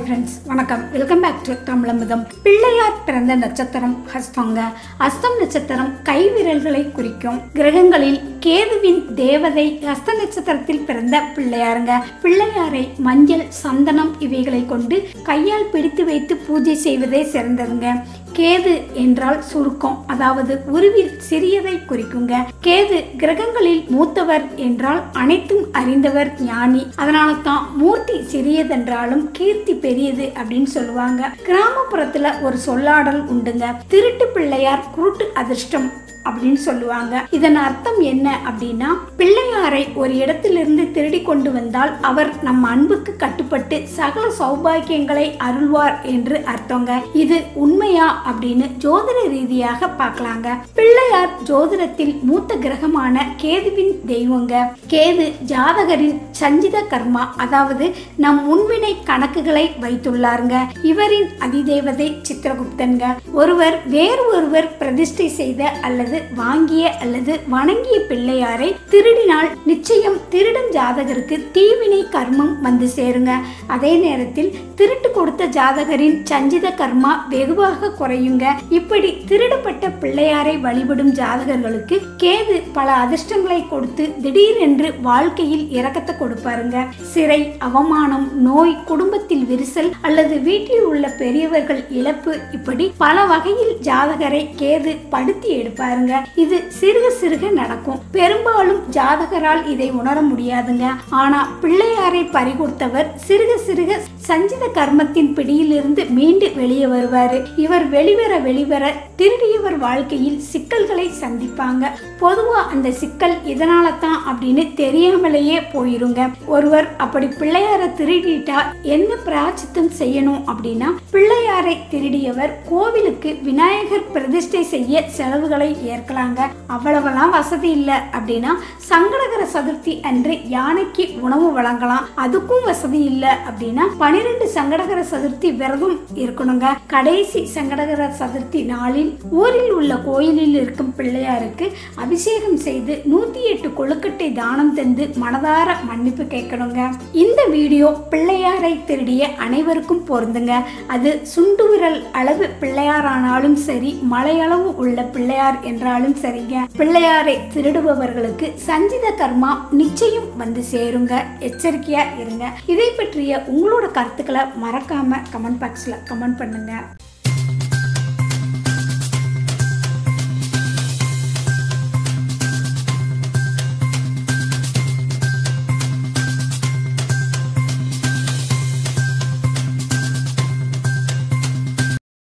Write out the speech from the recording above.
friends வணக்கம் welcome back to Tamizhamudham Pillaiyar பிறந்த நட்சத்திரம் ஹஸ்தங்க ஹஸ்தம் நட்சத்திரம் கை விரல்களை குறிக்கும் கிரகங்களில் கேதுவின் தேவதை ஹஸ்த நட்சத்திரத்தில் பிறந்த பிள்ளையாருங்க பிள்ளையாரை மஞ்சள் சந்தனம் இவைகளை கொண்டு கையால் பிடித்து வைத்து பூஜை செய்வதே சிறந்ததுங்க கேது என்றால் சுருக்கம் அதாவது உருவில் சிறியதை குறிக்குங்க கேது கிரகங்களில் மூத்தவர் என்றால் அனைத்தும் அறிந்தவர் ஞானி அதனால தான் மூர்த்தி சிறியதென்றாலும் கீர்த்தி பெரியது அப்படின்னு சொல்லுவாங்க கிராமப்புறத்துல ஒரு சொல்லாடல் உண்டுங்க திருட்டு பிள்ளையார் குருட்டு அதிர்ஷ்டம் அப்படின்னு சொல்லுவாங்க இதன் அர்த்தம் என்ன அப்படின்னா பிள்ளையாரை ஒரு இடத்திலிருந்து திருடி கொண்டு வந்தால் அவர் நம் அன்புக்கு கட்டுப்பட்டு சகல சௌபாக்கியங்களை அருள்வார் என்று அர்த்தங்க இது உண்மையா அப்படின்னு ஜோதிட ரீதியாக பார்க்கலாங்க பிள்ளையார் ஜோதிடத்தில் மூத்த கிரகமான கேதுவின் தெய்வங்க கேது ஜாதகரின் சஞ்சித கர்மா அதாவது நம் முன்வினை கணக்குகளை வைத்துள்ளாருங்க இவரின் அதிதேவதை சித்திரகுப்தன்க ஒருவர் வேறு ஒருவர் பிரதிஷ்டை செய்த அல்லது வாங்கிய அல்லது வணங்கிய பிள்ளையாரை திருடினால் நிச்சயம் திருடன் ஜாதகருக்கு தீவினை கர்மம் வந்து சேருங்க அதே நேரத்தில் திருட்டு கொடுத்த ஜாதகரின் சஞ்சித கர்மா வெகுவாக குறையுங்க இப்படி திருடப்பட்ட பிள்ளையாரை வழிபடும் ஜாதகர்களுக்கு கேது பல அதிர்ஷ்டங்களை கொடுத்து திடீரென்று வாழ்க்கையில் இறக்கத்தை கொடுப்பாருங்க சிறை அவமானம் நோய் குடும்பத்தில் விரிசல் அல்லது வீட்டில் உள்ள பெரியவர்கள் இழப்பு இப்படி பல வகையில் ஜாதகரை கேது படுத்தி எடுப்பாருங்க இது சிறுக சிறுக நடக்கும் பெரும்பாலும் ஜாதகரால் இதை உணர முடியாதுங்க ஆனா பிள்ளையாரை பறிகொடுத்தவர் சிறுக சிறுக சஞ்சித கர்மத்தின் பிடியிலிருந்து மீண்டு வெளியே வருவாரு இவர் வெளிவர வெளிவர திருடியவர் வாழ்க்கையில் சிக்கல்களை சந்திப்பாங்க பொதுவா அந்த சிக்கல் இதனால தான் அப்படின்னு தெரியாமலேயே போயிருங்க ஒருவர் அப்படி பிள்ளையாரை திருடிட்டா என்ன பிராச்சித்தம் செய்யணும் அப்படின்னா பிள்ளையாரை திருடியவர் கோவிலுக்கு விநாயகர் பிரதிஷ்டை செய்ய செலவுகளை ஏற்கலாங்க அவ்வளவெல்லாம் வசதி இல்லை அப்படின்னா சங்கடகர சதுர்த்தி அன்று யானைக்கு உணவு வழங்கலாம் அதுக்கும் வசதி இல்லை அப்படின்னா பனிரெண்டு சங்கடகர சதுர்த்தி விரதம் இருக்கணுங்க கடைசி சங்கடகர சதுர்த்தி நாளில் ஊரில் உள்ள கோயிலில் இருக்கும் பிள்ளையாருக்கு அபிஷேகம் செய்து நூத்தி எட்டு கொழுக்கட்டை தானம் தந்து மனதார மன்னிப்பு கேட்கணுங்க இந்த வீடியோ பிள்ளையாரை திருடிய அனைவருக்கும் பொருந்துங்க அது சுண்டு விரல் அளவு பிள்ளையாரானாலும் சரி மலையளவு உள்ள பிள்ளையார் என்றாலும் சரிங்க பிள்ளையாரை திருடுபவர்களுக்கு சஞ்சித கர்மா நிச்சயம் வந்து சேருங்க எச்சரிக்கையா இருங்க இதை பற்றிய உங்களோட கருத்துக்களை மறக்காம கமெண்ட் பாக்ஸ்ல கமெண்ட் பண்ணுங்க